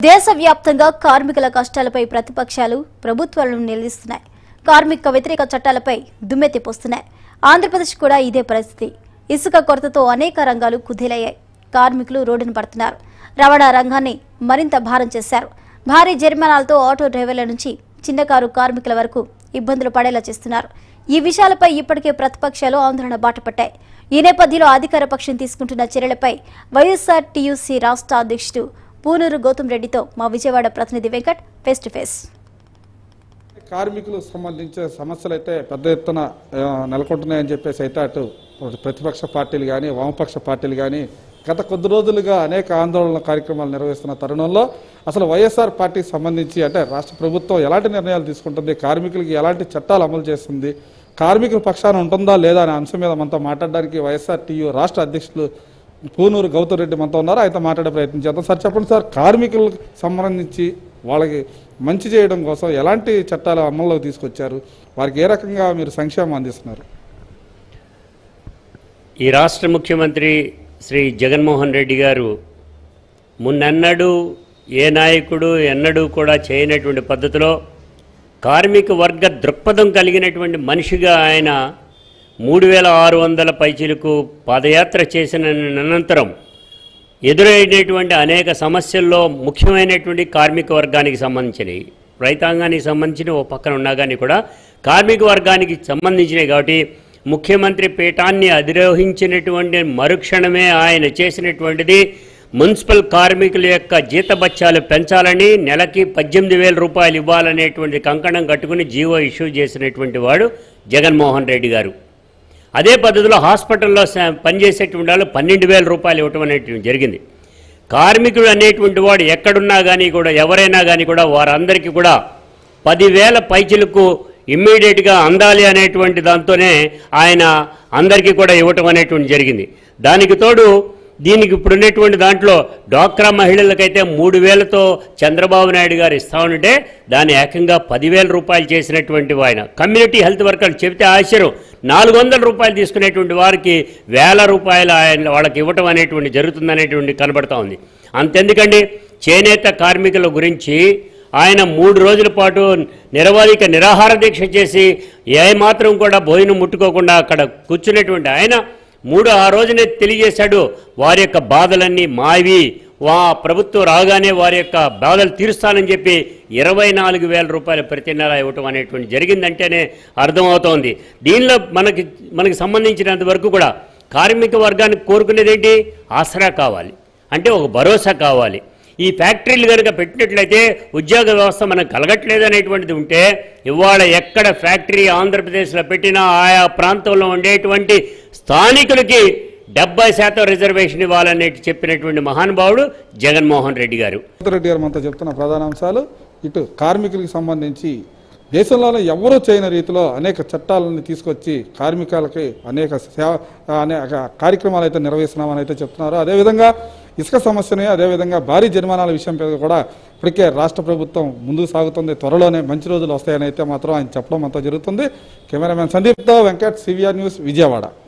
దేశవ్యాప్తంగా కార్మికుల కష్టాలపై ప్రతిపక్షాలు ప్రభుత్వాలను నిలదీస్తున్నాయి కార్మిక వ్యతిరేక చట్టాలపై దుమ్మెత్తిపోస్తున్నాయి ఆంధ్రప్రదేశ్ కూడా ఇదే పరిస్థితి ఇసుక కొరతతో అనేక రంగాలు కుదేలయ్యాయి కార్మికులు రోడ్డున పడుతున్నారు రవాణా రంగాన్ని మరింత భారం చేశారు భారీ జరిమానాలతో ఆటో డ్రైవర్ల నుంచి చిన్నకారు కార్మికుల వరకు ఇబ్బందులు పడేలా చేస్తున్నారు ఈ విషయాలపై ఇప్పటికే ప్రతిపక్షాలు ఆందోళన బాటపట్టాయి ఈ నేపథ్యంలో అధికార పక్షం తీసుకుంటున్న చర్యలపై వైఎస్ఆర్ టీయూసీ రాష్ట్ర అధ్యక్షుడు పూనూరు గౌతమ్ రెడ్డితో మా విజయవాడ ప్రతినిధి వెంకట్ ఫేస్ టు ఫేస్ కార్మికులకు సంబంధించిన సమస్యలు అయితే పెద్ద ఎత్తున ఆ, నెలకొంటున్నాయని చెప్పేసి అయితే అటు ప్రతిపక్ష పార్టీలు కానీ వామపక్ష పార్టీలు కానీ గత కొద్ది రోజులుగా అనేక ఆందోళన కార్యక్రమాలు నిర్వహిస్తున్న తరుణంలో అసలు వైఎస్ఆర్ పార్టీకి సంబంధించి అంటే రాష్ట్ర ప్రభుత్వం ఎలాంటి నిర్ణయాలు తీసుకుంటుంది కార్మికులకి ఎలాంటి చట్టాలు అమలు చేస్తుంది కార్మికుల పక్షాన ఉంటుందా లేదా అనే అంశం మీద మనతో మాట్లాడడానికి వైఎస్ఆర్ టీయూ రాష్ట్ర అధ్యక్షులు పూనూరు గౌతమ్ రెడ్డి మనతో ఉన్నారు ఆయనతో మాట్లాడే ప్రయత్నం చేద్దాం సార్ చెప్పండి సార్ కార్మికులకు సంబంధించి వాళ్ళకి మంచి చేయడం కోసం ఎలాంటి చట్టాలు అమల్లోకి తీసుకొచ్చారు వారికి ఏ రకంగా మీరు సంక్షేమం అందిస్తున్నారు ఈ రాష్ట్ర ముఖ్యమంత్రి శ్రీ జగన్మోహన్ రెడ్డి గారు మున్నెన్నడూ ఏ నాయకుడు ఎన్నడూ కూడా చేయనటువంటి పద్ధతిలో కార్మిక వర్గ దృక్పథం కలిగినటువంటి మనిషిగా ఆయన మూడు వేల ఆరు వందల పైచీలకు పాదయాత్ర చేసిన అనంతరం ఎదురైనటువంటి అనేక సమస్యల్లో ముఖ్యమైనటువంటి కార్మిక వర్గానికి సంబంధించినవి రైతాంగానికి సంబంధించిన ఓ పక్కన ఉన్నా కానీ కూడా కార్మిక వర్గానికి సంబంధించినవి కాబట్టి ముఖ్యమంత్రి పీఠాన్ని అధిరోహించినటువంటి మరుక్షణమే ఆయన చేసినటువంటిది మున్సిపల్ కార్మికుల యొక్క జీతబత్యాలు పెంచాలని నెలకి పద్దెనిమిది వేల రూపాయలు ఇవ్వాలనేటువంటి కంకణం కట్టుకుని జీవో ఇష్యూ చేసినటువంటి వాడు జగన్మోహన్ రెడ్డి గారు అదే పద్ధతిలో హాస్పిటల్లో స- పనిచేసేటువంటి వాళ్ళు పన్నెండు వేల రూపాయలు ఇవ్వటం అనేటువంటి జరిగింది కార్మికుడు అనేటువంటి వాడు ఎక్కడున్నా కానీ కూడా ఎవరైనా కానీ కూడా వారందరికీ కూడా పదివేల పైచిలకు ఇమ్మీడియట్గా అందాలి అనేటువంటి దాంతోనే ఆయన అందరికీ కూడా ఇవ్వటం అనేటువంటి జరిగింది దానికి తోడు దీనికి ఇప్పుడు ఉన్నటువంటి దాంట్లో డ్వాక్రా మహిళలకైతే మూడు వేలతో చంద్రబాబు నాయుడు గారు ఇస్తా ఉంటే దాన్ని ఏకంగా పదివేల రూపాయలు చేసినటువంటి ఆయన కమ్యూనిటీ హెల్త్ వర్కర్లు చెబితే ఆశ్చర్యం నాలుగు వందల రూపాయలు తీసుకునేటువంటి వారికి వేల రూపాయలు ఆయన వాళ్ళకి ఇవ్వటం అనేటువంటి జరుగుతుందనేటువంటి కనబడతా ఉంది అంతెందుకండి చేనేత కార్మికుల గురించి ఆయన మూడు రోజుల పాటు నిరవధిక నిరాహార దీక్ష చేసి ఏమాత్రం కూడా భోజనం ముట్టుకోకుండా అక్కడ కూర్చున్నటువంటి ఆయన మూడు ఆ రోజునే తెలియజేశాడు వారి యొక్క బాధలన్నీ మావి వా ప్రభుత్వం రాగానే వారి యొక్క బాధలు తీరుస్తానని చెప్పి ఇరవై నాలుగు వేల రూపాయలు ప్రతి నెల ఇవ్వటం అనేటువంటి జరిగిందంటేనే అర్థమవుతోంది దీనిలో మనకి మనకి సంబంధించినంత వరకు కూడా కార్మిక వర్గానికి కోరుకునేది ఏంటి ఆసరా కావాలి అంటే ఒక భరోసా కావాలి ఈ ఫ్యాక్టరీలు కనుక పెట్టినట్లయితే ఉద్యోగ వ్యవస్థ మనకు కలగట్లేదు అనేటువంటిది ఉంటే ఇవాళ ఎక్కడ ఫ్యాక్టరీ ఆంధ్రప్రదేశ్లో పెట్టినా ఆయా ప్రాంతంలో ఉండేటువంటి స్థానికులకి డెబ్బై శాతం రిజర్వేషన్ ఇవ్వాలని చెప్పినటువంటి మహానుభావుడు జగన్మోహన్ రెడ్డి గారు గౌతమ్ రెడ్డి గారు మనతో చెప్తున్న ప్రధాన అంశాలు ఇటు కార్మికులకు సంబంధించి దేశంలోనే ఎవరూ చేయని రీతిలో అనేక చట్టాలను తీసుకొచ్చి కార్మికులకి అనేక సేవ అనేక కార్యక్రమాలు అయితే నిర్వహిస్తున్నామని అయితే చెప్తున్నారు అదేవిధంగా ఇసుక సమస్యని అదేవిధంగా భారీ జరిమానాల విషయం మీద కూడా ఇప్పటికే రాష్ట్ర ప్రభుత్వం ముందుకు సాగుతుంది త్వరలోనే మంచి రోజులు వస్తాయని అయితే మాత్రం ఆయన చెప్పడం అంతా జరుగుతుంది కెమెరామెన్ సందీప్తో వెంకట్ సివిఆర్ న్యూస్ విజయవాడ